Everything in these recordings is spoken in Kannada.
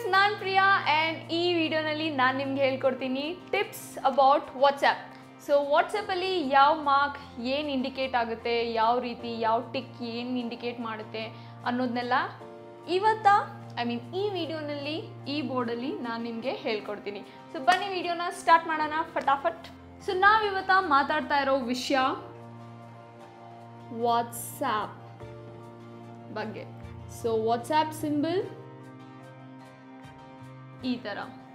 ನಾನು ಪ್ರಿಯಾ ಆ್ಯಂಡ್ ಈ ವಿಡಿಯೋನಲ್ಲಿ ನಾನು ನಿಮ್ಗೆ ಹೇಳ್ಕೊಡ್ತೀನಿ ಟಿಪ್ಸ್ ಅಬೌಟ್ ವಾಟ್ಸಪ್ ಸೊ ವಾಟ್ಸಪ್ಪಲ್ಲಿ ಯಾವ ಮಾರ್ಕ್ ಏನು ಇಂಡಿಕೇಟ್ ಆಗುತ್ತೆ ಯಾವ ರೀತಿ ಯಾವ ಟಿಕ್ ಏನು ಇಂಡಿಕೇಟ್ ಮಾಡುತ್ತೆ ಅನ್ನೋದನ್ನೆಲ್ಲ ಇವತ್ತ ಐ ಮೀನ್ ಈ ವಿಡಿಯೋನಲ್ಲಿ ಈ ಬೋರ್ಡಲ್ಲಿ ನಾನು ನಿಮಗೆ ಹೇಳ್ಕೊಡ್ತೀನಿ ಸೊ ಬನ್ನಿ ವಿಡಿಯೋನ ಸ್ಟಾರ್ಟ್ ಮಾಡೋಣ ಫಟಾಫಟ್ ಸೊ ನಾವಿವತ್ತ ಮಾತಾಡ್ತಾ ಇರೋ ವಿಷಯ ವಾಟ್ಸ್ಯಾಪ್ ಬಗ್ಗೆ ಸೊ ವಾಟ್ಸ್ಯಾಪ್ ಸಿಂಬಲ್ ಈ ಥರ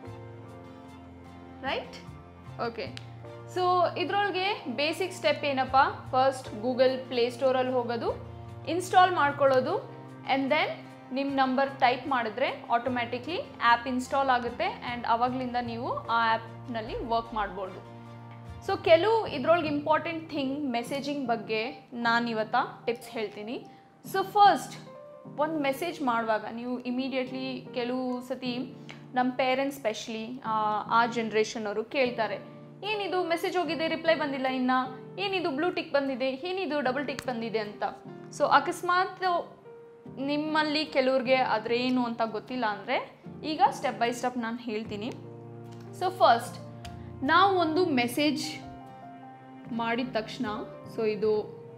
ರೈಟ್ ಓಕೆ ಸೊ ಇದರೊಳಗೆ ಬೇಸಿಕ್ ಸ್ಟೆಪ್ ಏನಪ್ಪ ಫಸ್ಟ್ ಗೂಗಲ್ ಪ್ಲೇಸ್ಟೋರಲ್ಲಿ ಹೋಗೋದು ಇನ್ಸ್ಟಾಲ್ ಮಾಡ್ಕೊಳ್ಳೋದು ಆ್ಯಂಡ್ ದೆನ್ ನಿಮ್ಮ ನಂಬರ್ ಟೈಪ್ ಮಾಡಿದ್ರೆ ಆಟೋಮ್ಯಾಟಿಕ್ಲಿ ಆ್ಯಪ್ ಇನ್ಸ್ಟಾಲ್ ಆಗುತ್ತೆ ಆ್ಯಂಡ್ ಅವಾಗಲಿಂದ ನೀವು ಆ ಆ್ಯಪ್ನಲ್ಲಿ ವರ್ಕ್ ಮಾಡ್ಬೋದು ಸೊ ಕೆಲವು ಇದ್ರೊಳಗೆ ಇಂಪಾರ್ಟೆಂಟ್ ಥಿಂಗ್ ಮೆಸೇಜಿಂಗ್ ಬಗ್ಗೆ ನಾನು ಇವತ್ತ ಟಿಪ್ಸ್ ಹೇಳ್ತೀನಿ ಸೊ ಫಸ್ಟ್ ಒಂದು ಮೆಸೇಜ್ ಮಾಡುವಾಗ ನೀವು ಇಮಿಡಿಯೇಟ್ಲಿ ಕೆಲವು ಸತಿ ನಮ್ಮ ಪೇರೆಂಟ್ಸ್ ಸ್ಪೆಷಲಿ ಆ ಜನ್ರೇಷನ್ ಅವರು ಕೇಳ್ತಾರೆ ಏನಿದು ಮೆಸೇಜ್ ಹೋಗಿದೆ ರಿಪ್ಲೈ ಬಂದಿಲ್ಲ ಇನ್ನು ಏನಿದು ಬ್ಲೂ ಟಿಕ್ ಬಂದಿದೆ ಏನಿದು ಡಬಲ್ ಟಿಕ್ ಬಂದಿದೆ ಅಂತ ಸೊ ಅಕಸ್ಮಾತ್ ನಿಮ್ಮಲ್ಲಿ ಕೆಲವ್ರಿಗೆ ಅದ್ರೇನು ಅಂತ ಗೊತ್ತಿಲ್ಲ ಅಂದರೆ ಈಗ ಸ್ಟೆಪ್ ಬೈ ಸ್ಟೆಪ್ ನಾನು ಹೇಳ್ತೀನಿ ಸೊ ಫಸ್ಟ್ ನಾವು ಒಂದು ಮೆಸೇಜ್ ಮಾಡಿದ ತಕ್ಷಣ ಸೊ ಇದು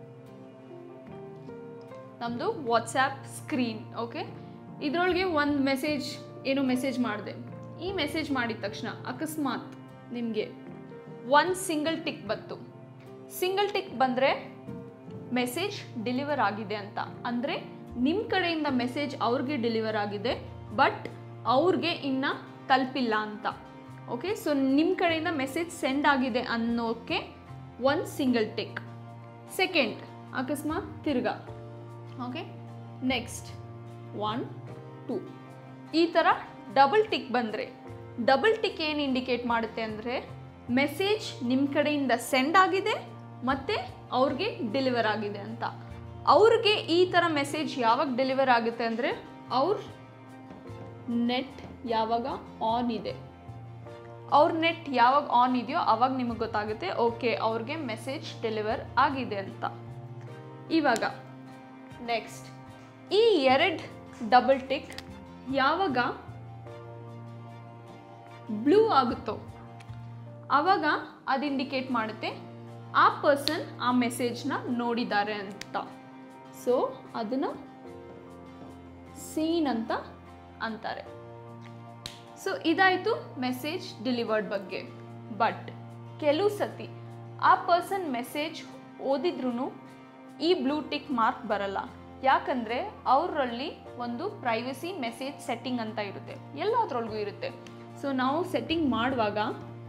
ನಮ್ಮದು ವಾಟ್ಸ್ಯಾಪ್ ಸ್ಕ್ರೀನ್ ಓಕೆ ಇದರೊಳಗೆ ಒಂದು ಮೆಸೇಜ್ ಏನೋ ಮೆಸೇಜ್ ಮಾಡಿದೆ ಈ ಮೆಸೇಜ್ ಮಾಡಿದ ತಕ್ಷಣ ಅಕಸ್ಮಾತ್ ನಿಮಗೆ ಒಂದು ಸಿಂಗಲ್ ಟಿಕ್ ಬಂತು ಸಿಂಗಲ್ ಟಿಕ್ ಬಂದರೆ ಮೆಸೇಜ್ ಡೆಲಿವರ್ ಆಗಿದೆ ಅಂತ ಅಂದರೆ ನಿಮ್ಮ ಕಡೆಯಿಂದ ಮೆಸೇಜ್ ಅವ್ರಿಗೆ ಡೆಲಿವರ್ ಆಗಿದೆ ಬಟ್ ಅವ್ರಿಗೆ ಇನ್ನು ತಲುಪಿಲ್ಲ ಅಂತ ಓಕೆ ಸೊ ನಿಮ್ಮ ಕಡೆಯಿಂದ ಮೆಸೇಜ್ ಸೆಂಡ್ ಆಗಿದೆ ಅನ್ನೋಕ್ಕೆ ಒಂದು ಸಿಂಗಲ್ ಟಿಕ್ ಸೆಕೆಂಡ್ ಅಕಸ್ಮಾತ್ ತಿರ್ಗಾ ಓಕೆ ನೆಕ್ಸ್ಟ್ ಒನ್ ಟೂ ಈ ಥರ ಡಬಲ್ ಟಿಕ್ ಬಂದರೆ ಡಬಲ್ ಟಿಕ್ ಏನು ಇಂಡಿಕೇಟ್ ಮಾಡುತ್ತೆ ಅಂದರೆ ಮೆಸೇಜ್ ನಿಮ್ಮ ಕಡೆಯಿಂದ ಸೆಂಡ್ ಆಗಿದೆ ಮತ್ತು ಅವ್ರಿಗೆ ಡೆಲಿವರ್ ಆಗಿದೆ ಅಂತ ಅವ್ರಿಗೆ ಈ ಥರ ಮೆಸೇಜ್ ಯಾವಾಗ ಡೆಲಿವರ್ ಆಗುತ್ತೆ ಅಂದರೆ ಅವ್ರ ನೆಟ್ ಯಾವಾಗ ಆನ್ ಇದೆ ಅವ್ರ ನೆಟ್ ಯಾವಾಗ ಆನ್ ಇದೆಯೋ ಆವಾಗ ನಿಮಗೆ ಗೊತ್ತಾಗುತ್ತೆ ಓಕೆ ಅವ್ರಿಗೆ ಮೆಸೇಜ್ ಡೆಲಿವರ್ ಆಗಿದೆ ಅಂತ ಇವಾಗ ನೆಕ್ಸ್ಟ್ ಈ ಎರಡು ಡಬಲ್ ಟಿಕ್ ಯಾವಾಗ ಬ್ಲೂ ಆಗುತ್ತೋ ಆವಾಗ ಅದು ಇಂಡಿಕೇಟ್ ಮಾಡುತ್ತೆ ಆ ಪರ್ಸನ್ ಆ ಮೆಸೇಜ್ನ ನೋಡಿದ್ದಾರೆ ಅಂತ ಸೊ ಅದನ್ನು ಸೀನ್ ಅಂತ ಅಂತಾರೆ ಸೊ ಇದಾಯಿತು ಮೆಸೇಜ್ ಡೆಲಿವರ್ಡ್ ಬಗ್ಗೆ ಬಟ್ ಕೆಲವು ಸತಿ ಆ ಪರ್ಸನ್ ಮೆಸೇಜ್ ಓದಿದ್ರೂ ಈ ಬ್ಲೂ ಟಿಕ್ ಮಾರ್ಕ್ ಬರಲ್ಲ ಯಾಕಂದರೆ ಅವರಲ್ಲಿ ಒಂದು ಪ್ರೈವಸಿ ಮೆಸೇಜ್ ಸೆಟ್ಟಿಂಗ್ ಅಂತ ಇರುತ್ತೆ ಎಲ್ಲದ್ರೊಳಗೂ ಇರುತ್ತೆ ಸೊ ನಾವು ಸೆಟ್ಟಿಂಗ್ ಮಾಡುವಾಗ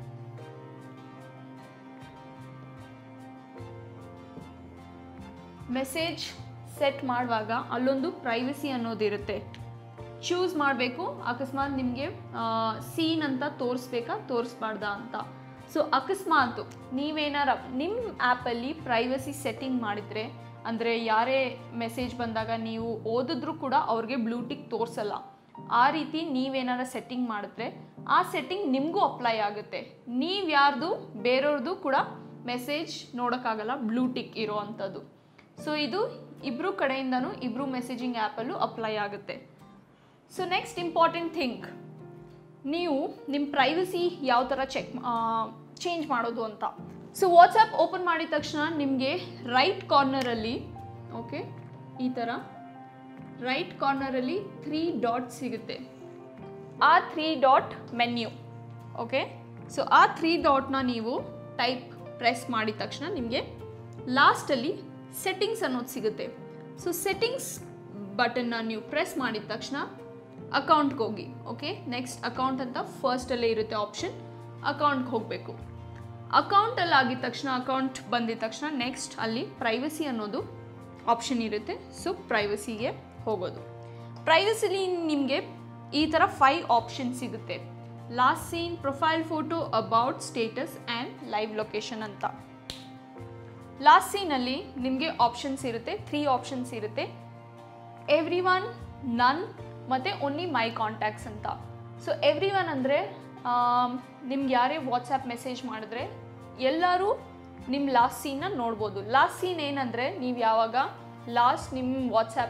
ಮೆಸೇಜ್ ಸೆಟ್ ಮಾಡುವಾಗ ಅಲ್ಲೊಂದು ಪ್ರೈವಸಿ ಅನ್ನೋದಿರುತ್ತೆ ಚೂಸ್ ಮಾಡಬೇಕು ಅಕಸ್ಮಾತ್ ನಿಮಗೆ ಸೀನ್ ಅಂತ ತೋರಿಸ್ಬೇಕಾ ತೋರಿಸ್ಬಾರ್ದಾ ಅಂತ ಸೊ ಅಕಸ್ಮಾತ್ ನೀವೇನಾರ ನಿಮ್ಮ ಆ್ಯಪಲ್ಲಿ ಪ್ರೈವಸಿ ಸೆಟ್ಟಿಂಗ್ ಮಾಡಿದರೆ ಅಂದರೆ ಯಾರೇ ಮೆಸೇಜ್ ಬಂದಾಗ ನೀವು ಓದಿದ್ರೂ ಕೂಡ ಅವ್ರಿಗೆ ಬ್ಲೂಟಿಕ್ ತೋರಿಸಲ್ಲ ಆ ರೀತಿ ನೀವೇನಾರ ಸೆಟ್ಟಿಂಗ್ ಮಾಡಿದ್ರೆ ಆ ಸೆಟ್ಟಿಂಗ್ ನಿಮಗೂ ಅಪ್ಲೈ ಆಗುತ್ತೆ ನೀವು ಯಾರ್ದು ಬೇರೆಯವ್ರದ್ದು ಕೂಡ ಮೆಸೇಜ್ ನೋಡೋಕ್ಕಾಗಲ್ಲ ಬ್ಲೂಟಿಕ್ ಇರೋ ಅಂಥದ್ದು ಸೊ ಇದು ಇಬ್ಬರು ಕಡೆಯಿಂದನೂ ಇಬ್ಬರು ಮೆಸೇಜಿಂಗ್ ಆ್ಯಪಲ್ಲೂ ಅಪ್ಲೈ ಆಗುತ್ತೆ ಸೊ ನೆಕ್ಸ್ಟ್ ಇಂಪಾರ್ಟೆಂಟ್ ಥಿಂಗ್ ನೀವು ನಿಮ್ಮ ಪ್ರೈವಸಿ ಯಾವ ಥರ ಚೆಕ್ ಚೇಂಜ್ ಮಾಡೋದು ಅಂತ ಸೊ ವಾಟ್ಸಪ್ ಓಪನ್ ಮಾಡಿದ ತಕ್ಷಣ ನಿಮಗೆ ರೈಟ್ ಕಾರ್ನರಲ್ಲಿ ಓಕೆ ಈ ಥರ ರೈಟ್ ಕಾರ್ನರಲ್ಲಿ ತ್ರೀ ಡಾಟ್ ಸಿಗುತ್ತೆ ಆ three dot menu okay so ಆ ತ್ರೀ ಡಾಟ್ನ ನೀವು ಟೈಪ್ ಪ್ರೆಸ್ ಮಾಡಿದ ತಕ್ಷಣ ನಿಮಗೆ ಲಾಸ್ಟಲ್ಲಿ ಸೆಟ್ಟಿಂಗ್ಸ್ ಅನ್ನೋದು ಸಿಗುತ್ತೆ ಸೊ ಸೆಟ್ಟಿಂಗ್ಸ್ ಬಟನ್ನ ನೀವು ಪ್ರೆಸ್ ಮಾಡಿದ ತಕ್ಷಣ ಅಕೌಂಟ್ಗೆ ಹೋಗಿ ಓಕೆ ನೆಕ್ಸ್ಟ್ ಅಕೌಂಟ್ ಅಂತ ಫಸ್ಟಲ್ಲೇ ಇರುತ್ತೆ ಆಪ್ಷನ್ ಅಕೌಂಟ್ಗೆ ಹೋಗಬೇಕು ಅಕೌಂಟಲ್ಲಿ ಆಗಿದ ತಕ್ಷಣ ಅಕೌಂಟ್ ಬಂದಿದ ತಕ್ಷಣ ನೆಕ್ಸ್ಟ್ ಅಲ್ಲಿ ಪ್ರೈವಸಿ ಅನ್ನೋದು ಆಪ್ಷನ್ ಇರುತ್ತೆ ಸೊ ಪ್ರೈವಸಿಗೆ ಹೋಗೋದು ಪ್ರೈವಸಿಲಿ ನಿಮಗೆ ಈ ಥರ ಫೈವ್ ಆಪ್ಷನ್ ಸಿಗುತ್ತೆ last seen profile photo about status and live location ಅಂತ ಲಾಸ್ಟ್ ಸೀನಲ್ಲಿ ನಿಮಗೆ ಆಪ್ಷನ್ಸ್ ಇರುತ್ತೆ ತ್ರೀ ಆಪ್ಷನ್ಸ್ ಇರುತ್ತೆ ಎವ್ರಿ ಒನ್ ನನ್ ಮತ್ತು ಓನ್ಲಿ ಮೈ ಕಾಂಟ್ಯಾಕ್ಟ್ಸ್ ಅಂತ ಸೊ ಎವ್ರಿ ಒನ್ ಅಂದರೆ ನಿಮ್ಗೆ ಯಾರೇ ವಾಟ್ಸಪ್ ಮೆಸೇಜ್ ಮಾಡಿದ್ರೆ ಎಲ್ಲರೂ ನಿಮ್ಮ ಲಾಸ್ಟ್ ಸೀನ್ನ ನೋಡ್ಬೋದು ಲಾಸ್ಟ್ ಸೀನ್ ಏನಂದರೆ ನೀವು ಯಾವಾಗ ಲಾಸ್ಟ್ ನಿಮ್ಮ ವಾಟ್ಸಪ್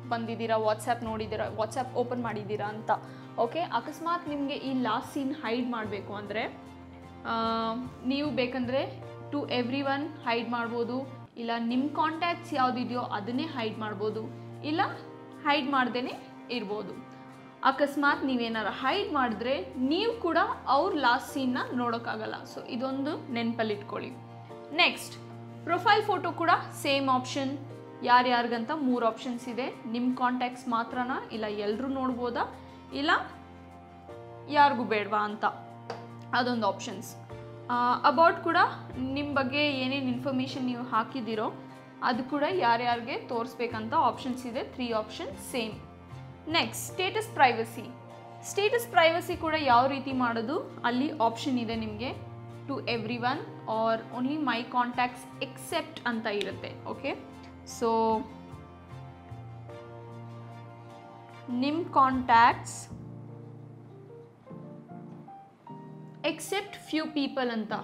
ಬಂದಿದ್ದೀರಾ ವಾಟ್ಸಪ್ ನೋಡಿದ್ದೀರಾ ವಾಟ್ಸಪ್ ಓಪನ್ ಮಾಡಿದ್ದೀರಾ ಅಂತ ಓಕೆ ಅಕಸ್ಮಾತ್ ನಿಮಗೆ ಈ ಲಾಸ್ಟ್ ಸೀನ್ ಹೈಡ್ ಮಾಡಬೇಕು ಅಂದರೆ ನೀವು ಬೇಕಂದರೆ ಟು ಎವ್ರಿ ಒನ್ ಹೈಡ್ ಮಾಡ್ಬೋದು ಇಲ್ಲ ನಿಮ್ಮ ಕಾಂಟ್ಯಾಕ್ಟ್ಸ್ ಯಾವುದಿದೆಯೋ ಅದನ್ನೇ ಹೈಡ್ ಮಾಡ್ಬೋದು ಇಲ್ಲ ಹೈಡ್ ಮಾಡ್ದೇ ಇರ್ಬೋದು ಅಕಸ್ಮಾತ್ ನೀವೇನಾರು ಹೈಡ್ ಮಾಡಿದ್ರೆ ನೀವು ಕೂಡ ಅವ್ರ ಲಾಸ್ಟ್ ಸೀನ್ನ ನೋಡೋಕ್ಕಾಗಲ್ಲ ಸೊ ಇದೊಂದು ನೆನಪಲ್ಲಿ ಇಟ್ಕೊಳ್ಳಿ ನೆಕ್ಸ್ಟ್ ಪ್ರೊಫೈಲ್ ಫೋಟೋ ಕೂಡ ಸೇಮ್ ಆಪ್ಷನ್ ಯಾರ್ಯಾರಿಗಂತ ಮೂರು ಆಪ್ಷನ್ಸ್ ಇದೆ ನಿಮ್ಮ ಕಾಂಟ್ಯಾಕ್ಟ್ಸ್ ಮಾತ್ರನಾ ಇಲ್ಲ ಎಲ್ಲರೂ ನೋಡ್ಬೋದಾ ಇಲ್ಲ ಯಾರಿಗೂ ಬೇಡವಾ ಅಂತ ಅದೊಂದು ಆಪ್ಷನ್ಸ್ ಅಬೌಟ್ ಕೂಡ ನಿಮ್ಮ ಬಗ್ಗೆ ಏನೇನು ಇನ್ಫಾರ್ಮೇಷನ್ ನೀವು ಹಾಕಿದ್ದೀರೋ ಅದು ಕೂಡ ಯಾರ್ಯಾರಿಗೆ ತೋರಿಸ್ಬೇಕಂತ ಆಪ್ಷನ್ಸ್ ಇದೆ three option same next status privacy status privacy ಕೂಡ ಯಾವ ರೀತಿ ಮಾಡೋದು ಅಲ್ಲಿ ಆಪ್ಷನ್ ಇದೆ ನಿಮಗೆ to everyone or only my contacts except ಅಂತ ಇರುತ್ತೆ ಓಕೆ ಸೊ ನಿಮ್ಮ ಕಾಂಟ್ಯಾಕ್ಟ್ಸ್ ಎಕ್ಸೆಪ್ಟ್ ಫ್ಯೂ ಪೀಪಲ್ ಅಂತ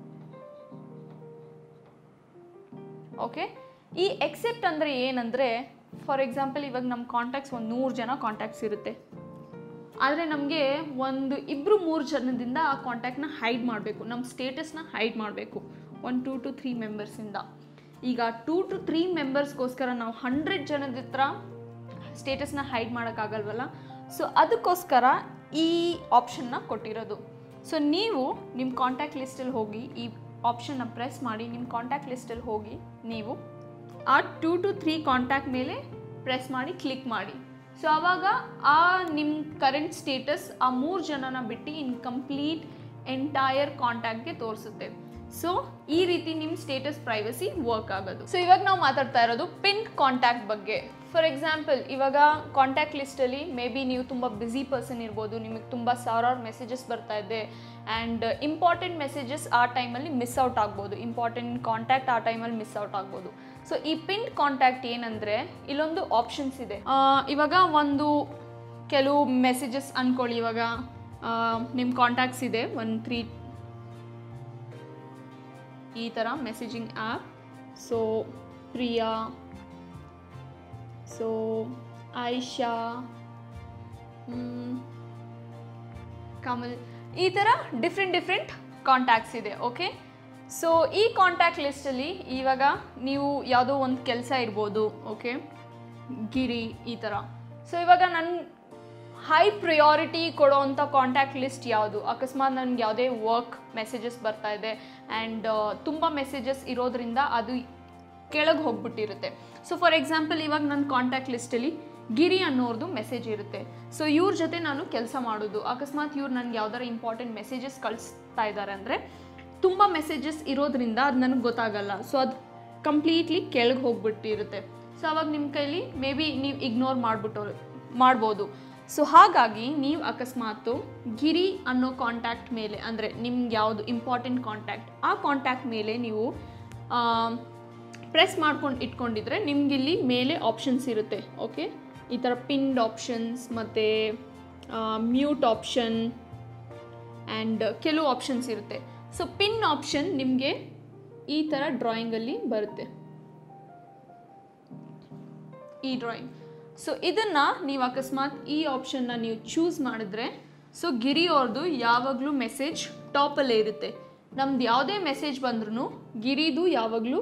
ಓಕೆ ಈ ಎಕ್ಸೆಪ್ಟ್ ಅಂದರೆ ಏನಂದರೆ ಫಾರ್ ಎಕ್ಸಾಂಪಲ್ ಇವಾಗ ನಮ್ಮ ಕಾಂಟ್ಯಾಕ್ಟ್ಸ್ ಒಂದು ನೂರು ಜನ ಕಾಂಟ್ಯಾಕ್ಟ್ಸ್ ಇರುತ್ತೆ ಆದರೆ ನಮಗೆ ಒಂದು ಇಬ್ಬರು ಮೂರು ಜನದಿಂದ ಆ ಕಾಂಟ್ಯಾಕ್ಟ್ನ ಹೈಡ್ ಮಾಡಬೇಕು ನಮ್ಮ ಸ್ಟೇಟಸ್ನ ಹೈಡ್ ಮಾಡಬೇಕು ಒನ್ ಟೂ ಟು ತ್ರೀ ಮೆಂಬರ್ಸಿಂದ ಈಗ ಟೂ ಟು ತ್ರೀ ಮೆಂಬರ್ಸ್ಗೋಸ್ಕರ ನಾವು ಹಂಡ್ರೆಡ್ ಜನದ ಹತ್ರ ಸ್ಟೇಟಸ್ನ ಹೈಡ್ ಮಾಡೋಕ್ಕಾಗಲ್ವಲ್ಲ ಸೊ ಅದಕ್ಕೋಸ್ಕರ ಈ ಆಪ್ಷನ್ನ ಕೊಟ್ಟಿರೋದು ಸೊ ನೀವು ನಿಮ್ಮ ಕಾಂಟ್ಯಾಕ್ಟ್ ಲಿಸ್ಟಲ್ಲಿ ಹೋಗಿ ಈ ಆಪ್ಷನ್ನ ಪ್ರೆಸ್ ಮಾಡಿ ನಿಮ್ಮ ಕಾಂಟ್ಯಾಕ್ಟ್ ಲಿಸ್ಟಲ್ಲಿ ಹೋಗಿ ನೀವು ಆ ಟೂ ಟು ತ್ರೀ ಕಾಂಟ್ಯಾಕ್ಟ್ ಮೇಲೆ ಪ್ರೆಸ್ ಮಾಡಿ ಕ್ಲಿಕ್ ಮಾಡಿ ಸೊ ಆವಾಗ ಆ ನಿಮ್ಮ ಕರೆಂಟ್ ಸ್ಟೇಟಸ್ ಆ ಮೂರು ಜನನ ಬಿಟ್ಟು ಇನ್ ಕಂಪ್ಲೀಟ್ ಎಂಟೈರ್ ಕಾಂಟ್ಯಾಕ್ಟ್ಗೆ ತೋರಿಸುತ್ತೆ ಸೊ ಈ ರೀತಿ ನಿಮ್ಮ ಸ್ಟೇಟಸ್ ಪ್ರೈವಸಿ ವರ್ಕ್ ಆಗೋದು ಸೊ ಇವಾಗ ನಾವು ಮಾತಾಡ್ತಾ ಇರೋದು ಪಿನ್ ಕಾಂಟ್ಯಾಕ್ಟ್ ಬಗ್ಗೆ ಫಾರ್ ಎಕ್ಸಾಂಪಲ್ ಇವಾಗ ಕಾಂಟ್ಯಾಕ್ಟ್ ಲಿಸ್ಟಲ್ಲಿ ಮೇ ಬಿ ನೀವು ತುಂಬ ಬ್ಯುಸಿ ಪರ್ಸನ್ ಇರ್ಬೋದು ನಿಮಗೆ ತುಂಬ ಸಾವಿರಾರು ಮೆಸೇಜಸ್ ಬರ್ತಾ ಇದೆ ಆ್ಯಂಡ್ ಇಂಪಾರ್ಟೆಂಟ್ ಮೆಸೇಜಸ್ ಆ ಟೈಮಲ್ಲಿ ಮಿಸ್ ಔಟ್ ಆಗ್ಬೋದು ಇಂಪಾರ್ಟೆಂಟ್ ಕಾಂಟ್ಯಾಕ್ಟ್ ಆ ಟೈಮಲ್ಲಿ ಮಿಸ್ ಔಟ್ ಆಗ್ಬೋದು ಸೊ ಈ ಪಿನ್ ಕಾಂಟ್ಯಾಕ್ಟ್ ಏನಂದರೆ ಇಲ್ಲೊಂದು ಆಪ್ಷನ್ಸ್ ಇದೆ ಆ, ಇವಾಗ ಒಂದು ಕೆಲವು ಮೆಸೇಜಸ್ ಅಂದ್ಕೊಳ್ಳಿ ಇವಾಗ ನಿಮ್ಮ ಕಾಂಟ್ಯಾಕ್ಟ್ಸ್ ಇದೆ ಒಂದು ತ್ರೀ ಈ ಥರ messaging app so Priya so Ayesha hmm, Kamal ಈ ಥರ ಡಿಫ್ರೆಂಟ್ ಡಿಫ್ರೆಂಟ್ ಕಾಂಟ್ಯಾಕ್ಟ್ಸ್ ಇದೆ ಓಕೆ ಸೊ ಈ ಕಾಂಟ್ಯಾಕ್ಟ್ ಲಿಸ್ಟಲ್ಲಿ ಇವಾಗ ನೀವು ಯಾವುದೋ ಒಂದು ಕೆಲಸ ಇರ್ಬೋದು ಓಕೆ ಗಿರಿ ಈ ಥರ ಸೊ ಇವಾಗ ನನ್ನ ಹೈ ಪ್ರಿಯಾರಿಟಿ ಕೊಡೋವಂಥ ಕಾಂಟ್ಯಾಕ್ಟ್ ಲಿಸ್ಟ್ ಯಾವುದು ಅಕಸ್ಮಾತ್ ನನಗೆ ಯಾವುದೇ ವರ್ಕ್ ಮೆಸೇಜಸ್ ಬರ್ತಾ ಇದೆ ಆ್ಯಂಡ್ ತುಂಬ ಮೆಸೇಜಸ್ ಇರೋದ್ರಿಂದ ಅದು ಕೆಳಗೆ ಹೋಗ್ಬಿಟ್ಟಿರುತ್ತೆ ಸೊ ಫಾರ್ ಎಕ್ಸಾಂಪಲ್ ಇವಾಗ ನನ್ನ ಕಾಂಟ್ಯಾಕ್ಟ್ ಲಿಸ್ಟಲ್ಲಿ ಗಿರಿ ಅನ್ನೋರ್ದು ಮೆಸೇಜ್ ಇರುತ್ತೆ ಸೊ ಇವ್ರ ಜೊತೆ ನಾನು ಕೆಲಸ ಮಾಡೋದು ಅಕಸ್ಮಾತ್ ಇವ್ರು ನನಗೆ ಯಾವ್ದಾರ ಇಂಪಾರ್ಟೆಂಟ್ ಮೆಸೇಜಸ್ ಕಳಿಸ್ತಾ ಇದ್ದಾರೆ ಅಂದರೆ ತುಂಬ ಮೆಸೇಜಸ್ ಇರೋದ್ರಿಂದ ಅದು ನನಗೆ ಗೊತ್ತಾಗಲ್ಲ ಸೊ ಅದು ಕಂಪ್ಲೀಟ್ಲಿ ಕೆಳಗೆ ಹೋಗ್ಬಿಟ್ಟಿರುತ್ತೆ ಸೊ ಅವಾಗ ನಿಮ್ಮ ಕೈಲಿ ಮೇ ಬಿ ನೀವು ಇಗ್ನೋರ್ ಮಾಡಿಬಿಟ್ಟು ಮಾಡ್ಬೋದು ಸೊ ಹಾಗಾಗಿ ನೀವು ಅಕಸ್ಮಾತು ಗಿರಿ ಅನ್ನೋ ಕಾಂಟ್ಯಾಕ್ಟ್ ಮೇಲೆ ಅಂದರೆ ನಿಮ್ಗೆ ಯಾವುದು ಇಂಪಾರ್ಟೆಂಟ್ ಕಾಂಟ್ಯಾಕ್ಟ್ ಆ ಕಾಂಟ್ಯಾಕ್ಟ್ ಮೇಲೆ ನೀವು ಪ್ರೆಸ್ ಮಾಡ್ಕೊಂಡು ಇಟ್ಕೊಂಡಿದ್ರೆ ನಿಮಗಿಲ್ಲಿ ಮೇಲೆ ಆಪ್ಷನ್ಸ್ ಇರುತ್ತೆ ಓಕೆ ಈ ಥರ ಪಿನ್ಡ್ ಆಪ್ಷನ್ಸ್ ಮತ್ತು ಮ್ಯೂಟ್ ಆಪ್ಷನ್ ಆ್ಯಂಡ್ ಕೆಲವು ಆಪ್ಷನ್ಸ್ ಇರುತ್ತೆ ಸೊ ಪಿನ್ ಆಪ್ಷನ್ ನಿಮಗೆ ಈ ಥರ ಡ್ರಾಯಿಂಗಲ್ಲಿ ಬರುತ್ತೆ ಈ ಡ್ರಾಯಿಂಗ್ ಸೊ ಇದನ್ನು ನೀವು ಅಕಸ್ಮಾತ್ ಈ ಆಪ್ಷನ್ನ ನೀವು ಚೂಸ್ ಮಾಡಿದ್ರೆ ಸೊ ಗಿರಿ ಅವ್ರದ್ದು ಯಾವಾಗಲೂ ಮೆಸೇಜ್ ಟಾಪಲ್ಲೇ ಇರುತ್ತೆ ನಮ್ದು ಯಾವುದೇ ಮೆಸೇಜ್ ಬಂದ್ರೂ ಗಿರಿದು ಯಾವಾಗಲೂ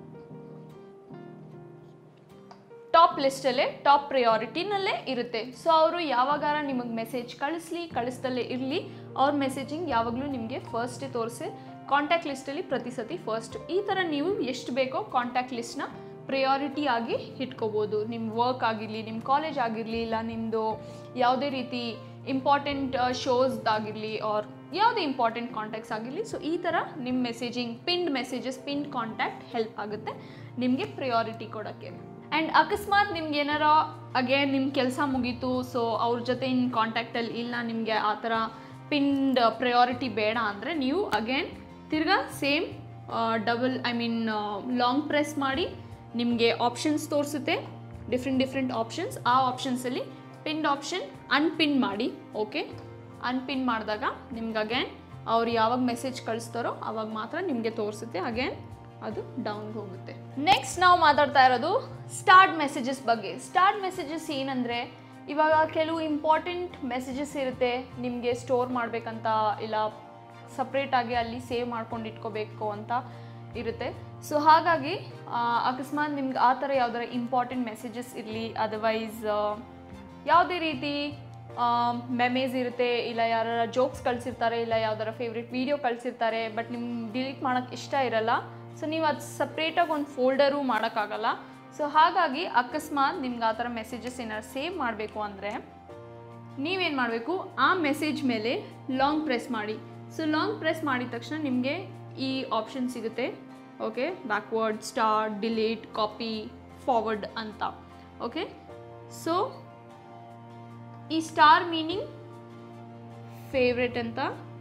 ಟಾಪ್ ಲಿಸ್ಟಲ್ಲೇ ಟಾಪ್ ಪ್ರಿಯಾರಿಟಿನಲ್ಲೇ ಇರುತ್ತೆ ಸೊ ಅವರು ಯಾವಾಗಾರ ನಿಮಗೆ ಮೆಸೇಜ್ ಕಳಿಸ್ಲಿ ಕಳಿಸ್ದಲ್ಲೇ ಇರಲಿ ಅವ್ರ ಮೆಸೇಜಿಂಗ್ ಯಾವಾಗಲೂ ನಿಮಗೆ ಫಸ್ಟೇ ತೋರಿಸಿ ಕಾಂಟ್ಯಾಕ್ಟ್ ಲಿಸ್ಟಲ್ಲಿ ಪ್ರತಿ ಸತಿ ಫಸ್ಟ್ ಈ ಥರ ನೀವು ಎಷ್ಟು ಬೇಕೋ ಕಾಂಟ್ಯಾಕ್ಟ್ ಲಿಸ್ಟ್ನ ಪ್ರಿಯಾರಿಟಿ ಆಗಿ ಇಟ್ಕೋಬೋದು ನಿಮ್ಮ ವರ್ಕ್ ಆಗಿರಲಿ ನಿಮ್ಮ ಕಾಲೇಜ್ ಆಗಿರಲಿ ಇಲ್ಲ ನಿಮ್ಮದು ಯಾವುದೇ ರೀತಿ ಇಂಪಾರ್ಟೆಂಟ್ ಶೋಸ್ದಾಗಿರಲಿ ಆರ್ ಯಾವುದೇ ಇಂಪಾರ್ಟೆಂಟ್ ಕಾಂಟ್ಯಾಕ್ಟ್ಸ್ ಆಗಿರಲಿ ಸೊ ಈ ಥರ ನಿಮ್ಮ messaging pinned messages pinned contact help ಆಗುತ್ತೆ ನಿಮಗೆ ಪ್ರಿಯಾರಿಟಿ ಕೊಡೋಕ್ಕೆ ಆ್ಯಂಡ್ ಅಕಸ್ಮಾತ್ ನಿಮ್ಗೆ ಏನಾರ ಅಗೇನ್ ನಿಮ್ಮ ಕೆಲಸ ಮುಗೀತು ಸೊ ಅವ್ರ ಜೊತೆ ಇನ್ನು ಕಾಂಟ್ಯಾಕ್ಟಲ್ಲಿ ಇಲ್ಲ ನಿಮಗೆ ಆ ಥರ ಪಿನ್ಡ್ ಪ್ರಯಾರಿಟಿ ಬೇಡ ಅಂದರೆ ನೀವು ಅಗೇನ್ ತಿರ್ಗಾ same double I mean long press ಮಾಡಿ ನಿಮಗೆ ಆಪ್ಷನ್ಸ್ ತೋರಿಸುತ್ತೆ ಡಿಫ್ರೆಂಟ್ ಡಿಫ್ರೆಂಟ್ ಆಪ್ಷನ್ಸ್ ಆ ಆಪ್ಷನ್ಸಲ್ಲಿ ಪಿನ್ಡ್ ಆಪ್ಷನ್ ಅನ್ಪಿನ್ ಮಾಡಿ ಓಕೆ ಅನ್ಪಿನ್ ಮಾಡಿದಾಗ ನಿಮ್ಗೆ ಅಗೇನ್ ಅವ್ರು ಯಾವಾಗ ಮೆಸೇಜ್ ಕಳಿಸ್ತಾರೋ ಆವಾಗ ಮಾತ್ರ ನಿಮಗೆ ತೋರಿಸುತ್ತೆ ಅಗೇನ್ ಅದು ಡೌನ್ಗೆ ಹೋಗುತ್ತೆ ನೆಕ್ಸ್ಟ್ ನಾವು ಮಾತಾಡ್ತಾ ಇರೋದು ಸ್ಟಾರ್ಟ್ ಮೆಸೇಜಸ್ ಬಗ್ಗೆ ಸ್ಟಾರ್ಟ್ ಮೆಸೇಜಸ್ ಏನಂದರೆ ಇವಾಗ ಕೆಲವು ಇಂಪಾರ್ಟೆಂಟ್ ಮೆಸೇಜಸ್ ಇರುತ್ತೆ ನಿಮಗೆ ಸ್ಟೋರ್ ಮಾಡಬೇಕಂತ ಇಲ್ಲ ಸಪ್ರೇಟಾಗಿ ಅಲ್ಲಿ ಸೇವ್ ಮಾಡ್ಕೊಂಡು ಇಟ್ಕೋಬೇಕು ಅಂತ ಇರುತ್ತೆ ಸೊ ಹಾಗಾಗಿ ಆ, ಅಕಸ್ಮಾತ್ ನಿಮ್ಗೆ ಆ ಥರ ಯಾವ್ದಾರ ಇಂಪಾರ್ಟೆಂಟ್ ಮೆಸೇಜಸ್ ಇರಲಿ ಅದರ್ವೈಸ್ ಯಾವುದೇ ರೀತಿ ಮೆಮೇಸ್ ಇರುತ್ತೆ ಇಲ್ಲ ಯಾರ ಜೋಕ್ಸ್ ಕಳಿಸಿರ್ತಾರೆ ಇಲ್ಲ ಯಾವ್ದಾರ ಫೇವ್ರೆಟ್ ವೀಡಿಯೋ ಕಳಿಸಿರ್ತಾರೆ ಬಟ್ ನಿಮ್ಗೆ ಡಿಲೀಟ್ ಮಾಡೋಕ್ಕೆ ಇಷ್ಟ ಇರಲ್ಲ ಸೊ ನೀವು ಅದು ಸಪ್ರೇಟಾಗಿ ಒಂದು ಫೋಲ್ಡರು ಮಾಡೋಕ್ಕಾಗಲ್ಲ ಸೊ ಹಾಗಾಗಿ ಅಕಸ್ಮಾತ್ ನಿಮ್ಗೆ ಆ ಥರ ಮೆಸೇಜಸ್ ಏನಾದ್ರು ಸೇವ್ ಮಾಡಬೇಕು ಅಂದರೆ ನೀವೇನು ಮಾಡಬೇಕು ಆ ಮೆಸೇಜ್ ಮೇಲೆ ಲಾಂಗ್ ಪ್ರೆಸ್ ಮಾಡಿ ಸೊ ಲಾಂಗ್ ಪ್ರೆಸ್ ಮಾಡಿದ ತಕ್ಷಣ ನಿಮಗೆ ಈ ಆಪ್ಷನ್ ಸಿಗುತ್ತೆ okay backward start delete copy forward ಅಂತ ಓಕೆ ಸೊ ಈ ಸ್ಟಾರ್ ಮೀನಿಂಗ್ ಫೇವ್ರೆಟ್ ಅಂತ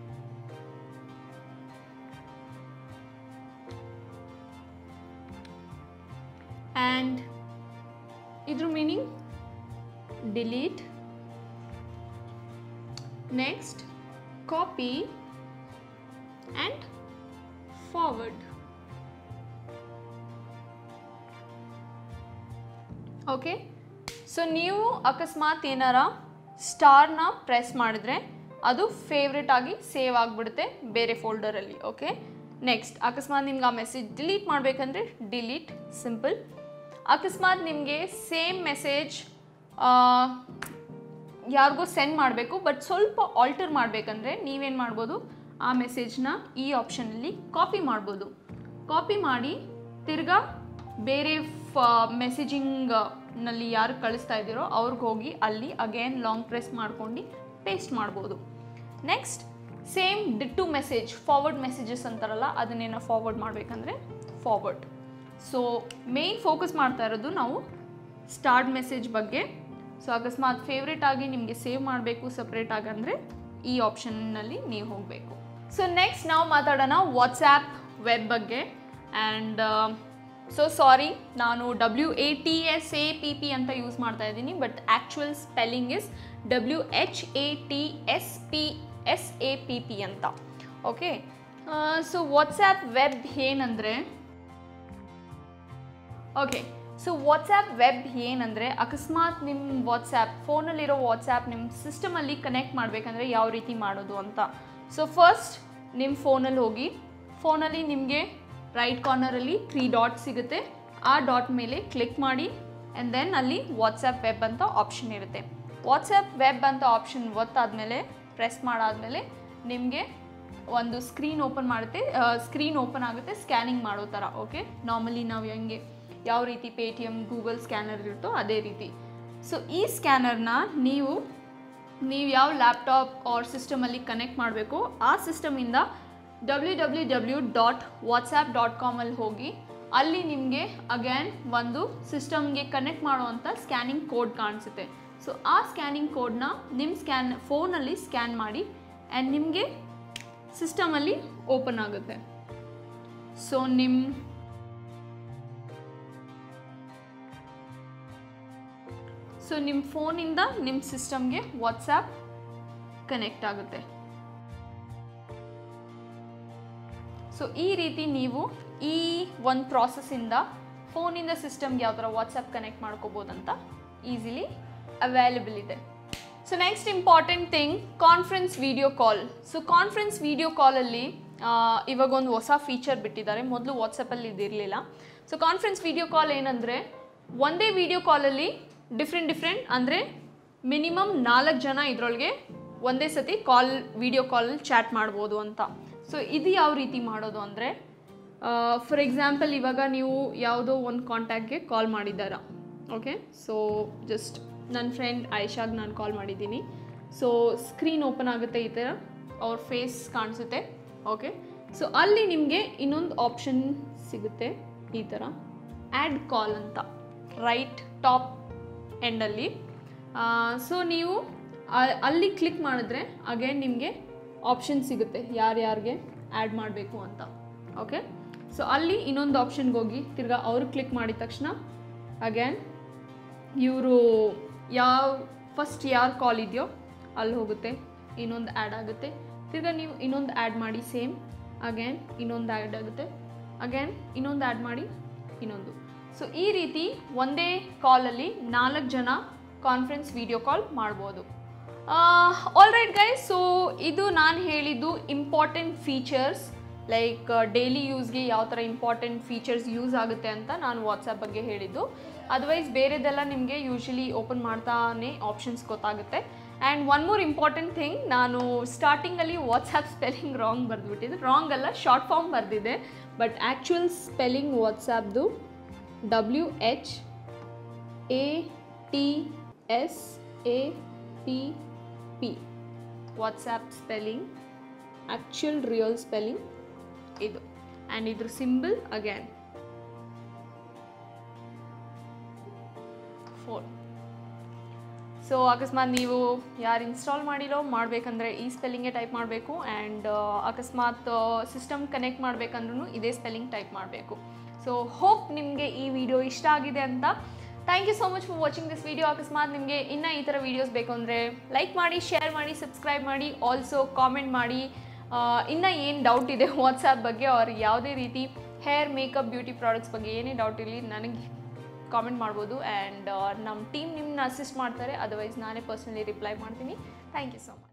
ಆ್ಯಂಡ್ ಇದ್ರ meaning delete next copy and forward okay so ನೀವು ಅಕಸ್ಮಾತ್ ಏನಾರ ಸ್ಟಾರ್ನ ಪ್ರೆಸ್ ಮಾಡಿದ್ರೆ ಅದು ಫೇವ್ರೆಟ್ ಆಗಿ ಸೇವ್ ಆಗಿಬಿಡುತ್ತೆ ಬೇರೆ ಫೋಲ್ಡರಲ್ಲಿ ಓಕೆ ನೆಕ್ಸ್ಟ್ ಅಕಸ್ಮಾತ್ ನಿಮ್ಗೆ ಆ ಮೆಸೇಜ್ ಡಿಲೀಟ್ ಮಾಡಬೇಕಂದ್ರೆ ಡಿಲೀಟ್ ಸಿಂಪಲ್ ಅಕಸ್ಮಾತ್ ನಿಮಗೆ ಸೇಮ್ ಮೆಸೇಜ್ ಯಾರಿಗೋ ಸೆಂಡ್ ಮಾಡಬೇಕು ಬಟ್ ಸ್ವಲ್ಪ ಆಲ್ಟರ್ ಮಾಡಬೇಕಂದ್ರೆ ನೀವೇನು ಮಾಡ್ಬೋದು ಆ ಮೆಸೇಜ್ನ ಈ ಆಪ್ಷನಲ್ಲಿ ಕಾಪಿ ಮಾಡ್ಬೋದು ಕಾಪಿ ಮಾಡಿ ತಿರ್ಗಾ ಬೇರೆ ಫ ಮೆಸೇಜಿಂಗ್ನಲ್ಲಿ ಯಾರು ಕಳಿಸ್ತಾ ಇದ್ದೀರೋ ಅವ್ರಿಗೆ ಹೋಗಿ ಅಲ್ಲಿ ಅಗೇನ್ ಲಾಂಗ್ ಪ್ರೆಸ್ ಮಾಡ್ಕೊಂಡು ಪೇಸ್ಟ್ ಮಾಡ್ಬೋದು next same ditto message forward messages ಅಂತಾರಲ್ಲ ಅದನ್ನೇನೋ ಫಾರ್ವರ್ಡ್ ಮಾಡಬೇಕಂದ್ರೆ ಫಾರ್ವರ್ಡ್ ಸೊ ಮೇಯ್ನ್ ಫೋಕಸ್ ಮಾಡ್ತಾ ಇರೋದು ನಾವು ಸ್ಟಾರ್ಟ್ ಮೆಸೇಜ್ ಬಗ್ಗೆ ಸೊ ಅಕಸ್ಮಾತ್ ಫೇವ್ರೇಟ್ ಆಗಿ ನಿಮಗೆ ಸೇವ್ ಮಾಡಬೇಕು ಸಪ್ರೇಟ್ ಆಗಿ ಅಂದರೆ ಈ ಆಪ್ಷನ್ನಲ್ಲಿ ನೀವು ಹೋಗಬೇಕು ಸೊ ನೆಕ್ಸ್ಟ್ ನಾವು ಮಾತಾಡೋಣ ವಾಟ್ಸ್ಯಾಪ್ ವೆಬ್ ಬಗ್ಗೆ ಆ್ಯಂಡ್ ಸೊ ಸಾರಿ ನಾನು W A T S A P P ಅಂತ ಯೂಸ್ ಮಾಡ್ತಾ ಇದ್ದೀನಿ but actual spelling is W H A T S P S A P P ಅಂತ ಓಕೆ ಸೊ ವಾಟ್ಸ್ಯಾಪ್ ವೆಬ್ ಏನಂದರೆ ಓಕೆ ಸೊ ವಾಟ್ಸ್ಯಾಪ್ ವೆಬ್ ಏನಂದರೆ ಅಕಸ್ಮಾತ್ ನಿಮ್ಮ ವಾಟ್ಸ್ಯಾಪ್ ಫೋನಲ್ಲಿರೋ ವಾಟ್ಸ್ಯಾಪ್ ನಿಮ್ಮ ಸಿಸ್ಟಮಲ್ಲಿ ಕನೆಕ್ಟ್ ಮಾಡಬೇಕಂದ್ರೆ ಯಾವ ರೀತಿ ಮಾಡೋದು ಅಂತ ಸೊ ಫಸ್ಟ್ ನಿಮ್ಮ ಫೋನಲ್ಲಿ ಹೋಗಿ ಫೋನಲ್ಲಿ ನಿಮಗೆ ರೈಟ್ ಕಾರ್ನರಲ್ಲಿ ತ್ರೀ ಡಾಟ್ ಸಿಗುತ್ತೆ ಆ ಡಾಟ್ ಮೇಲೆ ಕ್ಲಿಕ್ ಮಾಡಿ ಆ್ಯಂಡ್ ದೆನ್ ಅಲ್ಲಿ ವಾಟ್ಸ್ಯಾಪ್ ವೆಬ್ ಅಂತ ಆಪ್ಷನ್ ಇರುತ್ತೆ ವಾಟ್ಸ್ಯಾಪ್ ವೆಬ್ ಅಂತ ಆಪ್ಷನ್ ಒತ್ತಾದಮೇಲೆ ಪ್ರೆಸ್ ಮಾಡಾದಮೇಲೆ ನಿಮಗೆ ಒಂದು ಸ್ಕ್ರೀನ್ ಓಪನ್ ಮಾಡುತ್ತೆ ಸ್ಕ್ರೀನ್ ಓಪನ್ ಆಗುತ್ತೆ ಸ್ಕ್ಯಾನಿಂಗ್ ಮಾಡೋ ಥರ ಓಕೆ ನಾರ್ಮಲಿ ನಾವು ಹೆಂಗೆ ಯಾವ ರೀತಿ Paytm Google scanner ಇರುತ್ತೋ ಅದೇ ರೀತಿ ಸೊ ಈ ಸ್ಕ್ಯಾನರ್ನ ನೀವು ನೀವು ಯಾವ ಲ್ಯಾಪ್ಟಾಪ್ ಆರ್ ಸಿಸ್ಟಮಲ್ಲಿ ಕನೆಕ್ಟ್ ಮಾಡಬೇಕು ಆ ಸಿಸ್ಟಮಿಂದ W W W dot WhatsApp dot ಕಾಮಲ್ಲಿ ಹೋಗಿ ಅಲ್ಲಿ ನಿಮಗೆ ಅಗೇನ್ ಒಂದು ಸಿಸ್ಟಮ್ಗೆ ಕನೆಕ್ಟ್ ಮಾಡುವಂಥ ಸ್ಕ್ಯಾನಿಂಗ್ ಕೋಡ್ ಕಾಣಿಸುತ್ತೆ ಸೊ ಆ ಸ್ಕ್ಯಾನಿಂಗ್ ಕೋಡ್ನ ನಿಮ್ಮ ಸ್ಕ್ಯಾನ್ ಫೋನಲ್ಲಿ ಸ್ಕ್ಯಾನ್ ಮಾಡಿ ಆ್ಯಂಡ್ ನಿಮಗೆ ಸಿಸ್ಟಮಲ್ಲಿ ಓಪನ್ ಆಗುತ್ತೆ ಸೊ ನಿಮ್ಮ ಸೊ ನಿಮ್ಮ ಫೋನಿಂದ ನಿಮ್ಮ ಸಿಸ್ಟಮ್ಗೆ ವಾಟ್ಸ್ಯಾಪ್ ಕನೆಕ್ಟ್ ಆಗುತ್ತೆ ಸೊ ಈ ರೀತಿ ನೀವು ಈ ಒಂದು ಪ್ರಾಸೆಸ್ಸಿಂದ ಫೋನಿಂದ ಸಿಸ್ಟಮ್ಗೆ ಯಾವ ಥರ ವಾಟ್ಸಪ್ ಕನೆಕ್ಟ್ ಮಾಡ್ಕೋಬೋದಂತ ಈಸಿಲಿ ಅವೈಲಬಲ್ ಇದೆ so next important thing conference video call so conference video ಕಾಲಲ್ಲಿ ಇವಾಗ ಒಂದು ಹೊಸ ಫೀಚರ್ ಬಿಟ್ಟಿದ್ದಾರೆ ಮೊದಲು ವಾಟ್ಸಪ್ಪಲ್ಲಿ ಇದಿರಲಿಲ್ಲ ಸೊ ಕಾನ್ಫರೆನ್ಸ್ ವಿಡಿಯೋ ಕಾಲ್ ಏನಂದರೆ ಒಂದೇ ವಿಡಿಯೋ ಕಾಲಲ್ಲಿ ಡಿಫ್ರೆಂಟ್ ಡಿಫ್ರೆಂಟ್ ಅಂದರೆ ಮಿನಿಮಮ್ ನಾಲ್ಕು ಜನ ಇದರೊಳಗೆ ಒಂದೇ ಸತಿ ಕಾಲ್ ವಿಡಿಯೋ ಕಾಲ್ ಚಾಟ್ ಮಾಡ್ಬೋದು ಅಂತ ಸೊ ಇದು ಯಾವ ರೀತಿ ಮಾಡೋದು ಅಂದರೆ ಫಾರ್ ಎಕ್ಸಾಂಪಲ್ ಇವಾಗ ನೀವು ಯಾವುದೋ ಒಂದು ಕಾಂಟ್ಯಾಕ್ಟ್ಗೆ ಕಾಲ್ ಮಾಡಿದ್ದಾರ ಓಕೆ ಸೊ ಜಸ್ಟ್ ನನ್ನ ಫ್ರೆಂಡ್ ಆಯಿಷಾಗೆ ನಾನು ಕಾಲ್ ಮಾಡಿದ್ದೀನಿ ಸೊ ಸ್ಕ್ರೀನ್ ಓಪನ್ ಆಗುತ್ತೆ ಈ ಥರ ಅವ್ರ ಫೇಸ್ ಕಾಣಿಸುತ್ತೆ ಓಕೆ ಸೊ ಅಲ್ಲಿ ನಿಮಗೆ ಇನ್ನೊಂದು ಆಪ್ಷನ್ ಸಿಗುತ್ತೆ ಈ ಥರ ಆ್ಯಡ್ ಕಾಲ್ ಅಂತ ರೈಟ್ ಟಾಪ್ ಎಂಡಲ್ಲಿ ಸೊ ನೀವು ಆ- ಅಲ್ಲಿ ಕ್ಲಿಕ್ ಮಾಡಿದ್ರೆ ಅಗೇನ್ ನಿಮಗೆ ಆಪ್ಷನ್ ಸಿಗುತ್ತೆ ಯಾರ್ಯಾರಿಗೆ ಆ್ಯಡ್ ಮಾಡಬೇಕು ಅಂತ ಓಕೆ ಸೊ ಅಲ್ಲಿ ಇನ್ನೊಂದು ಆಪ್ಷನ್ಗೆ ಹೋಗಿ ತಿರ್ಗಾ ಅವ್ರು ಕ್ಲಿಕ್ ಮಾಡಿದ ತಕ್ಷಣ ಅಗೇನ್ ಇವರು ಯಾವ ಫಸ್ಟ್ ಯಾರು ಕಾಲ್ ಇದೆಯೋ ಅಲ್ಲಿ ಹೋಗುತ್ತೆ ಇನ್ನೊಂದು ಆ್ಯಡ್ ಆಗುತ್ತೆ ತಿರ್ಗಾ ನೀವು ಇನ್ನೊಂದು ಆ್ಯಡ್ ಮಾಡಿ ಸೇಮ್ ಅಗೇನ್ ಇನ್ನೊಂದು ಆ್ಯಡ್ ಆಗುತ್ತೆ ಅಗೇನ್ ಇನ್ನೊಂದು ಆ್ಯಡ್ ಮಾಡಿ ಇನ್ನೊಂದು ಸೊ ಈ ರೀತಿ ಒಂದೇ ಕಾಲಲ್ಲಿ ನಾಲ್ಕು ಜನ ಕಾನ್ಫರೆನ್ಸ್ ವಿಡಿಯೋ ಕಾಲ್ ಮಾಡ್ಬೋದು ಆಲ್ ರೈಟ್ ಗೈಸ್ ಸೊ ಇದು ನಾನು ಹೇಳಿದ್ದು ಇಂಪಾರ್ಟೆಂಟ್ ಫೀಚರ್ಸ್ ಲೈಕ್ ಡೈಲಿ ಯೂಸ್ಗೆ ಯಾವ ಥರ ಇಂಪಾರ್ಟೆಂಟ್ ಫೀಚರ್ಸ್ ಯೂಸ್ ಆಗುತ್ತೆ ಅಂತ ನಾನು ವಾಟ್ಸಪ್ ಬಗ್ಗೆ ಹೇಳಿದ್ದು ಅದರ್ವೈಸ್ ಬೇರೆದೆಲ್ಲ ನಿಮಗೆ ಯೂಶ್ವಲಿ ಓಪನ್ ಮಾಡ್ತಾನೆ ಆಪ್ಷನ್ಸ್ ಗೊತ್ತಾಗುತ್ತೆ and one more important thing ನಾನು ಸ್ಟಾರ್ಟಿಂಗಲ್ಲಿ ವಾಟ್ಸಪ್ ಸ್ಪೆಲ್ಲಿಂಗ್ ರಾಂಗ್ ಬರೆದ್ಬಿಟ್ಟಿದ್ದೆ ರಾಂಗ್ ಅಲ್ಲ ಶಾರ್ಟ್ ಫಾರ್ಮ್ ಬರೆದಿದ್ದೆ ಬಟ್ ಆ್ಯಕ್ಚುಯಲ್ ಸ್ಪೆಲ್ಲಿಂಗ್ ವಾಟ್ಸಪ್ದು W H A T S A P P WhatsApp spelling actual real spelling ಇದು ಆ್ಯಂಡ್ ಇದ್ರ ಸಿಂಬಲ್ ಅಗೇನ್ ಫೋರ್ ಸೊ ಅಕಸ್ಮಾತ್ ನೀವು ಯಾರು ಇನ್ಸ್ಟಾಲ್ ಮಾಡಿರೋ ಮಾಡಬೇಕಂದ್ರೆ ಈ ಸ್ಪೆಲ್ಲಿಂಗೇ ಟೈಪ್ ಮಾಡಬೇಕು ಆ್ಯಂಡ್ ಅಕಸ್ಮಾತ್ ಸಿಸ್ಟಮ್ ಕನೆಕ್ಟ್ ಮಾಡಬೇಕಂದ್ರೂ ಇದೇ ಸ್ಪೆಲ್ಲಿಂಗ್ ಟೈಪ್ ಮಾಡಬೇಕು ಸೊ ಹೋಪ್ ನಿಮಗೆ ಈ ವಿಡಿಯೋ ಇಷ್ಟ ಆಗಿದೆ ಅಂತ thank you so much for watching this video ಅಕಸ್ಮಾತ್ ನಿಮಗೆ ಇನ್ನೂ ಈ ಥರ ವೀಡಿಯೋಸ್ ಬೇಕು ಅಂದರೆ ಲೈಕ್ ಮಾಡಿ ಶೇರ್ ಮಾಡಿ ಸಬ್ಸ್ಕ್ರೈಬ್ ಮಾಡಿ ಆಲ್ಸೋ ಕಾಮೆಂಟ್ ಮಾಡಿ ಇನ್ನು ಏನು ಡೌಟ್ ಇದೆ ವಾಟ್ಸಪ್ ಬಗ್ಗೆ ಅವ್ರ ಯಾವುದೇ ರೀತಿ ಹೇರ್ ಮೇಕಪ್ ಬ್ಯೂಟಿ ಪ್ರಾಡಕ್ಟ್ಸ್ ಬಗ್ಗೆ ಏನೇ ಡೌಟ್ ಇರಲಿ ನನಗೆ ಕಾಮೆಂಟ್ ಮಾಡ್ಬೋದು ಆ್ಯಂಡ್ ನಮ್ಮ ಟೀಮ್ ನಿಮ್ಮನ್ನ ಅಸಿಸ್ಟ್ ಮಾಡ್ತಾರೆ ಅದರ್ವೈಸ್ ನಾನೇ ಪರ್ಸ್ನಲಿ ರಿಪ್ಲೈ ಮಾಡ್ತೀನಿ ಥ್ಯಾಂಕ್ ಯು ಸೊ ಮಚ್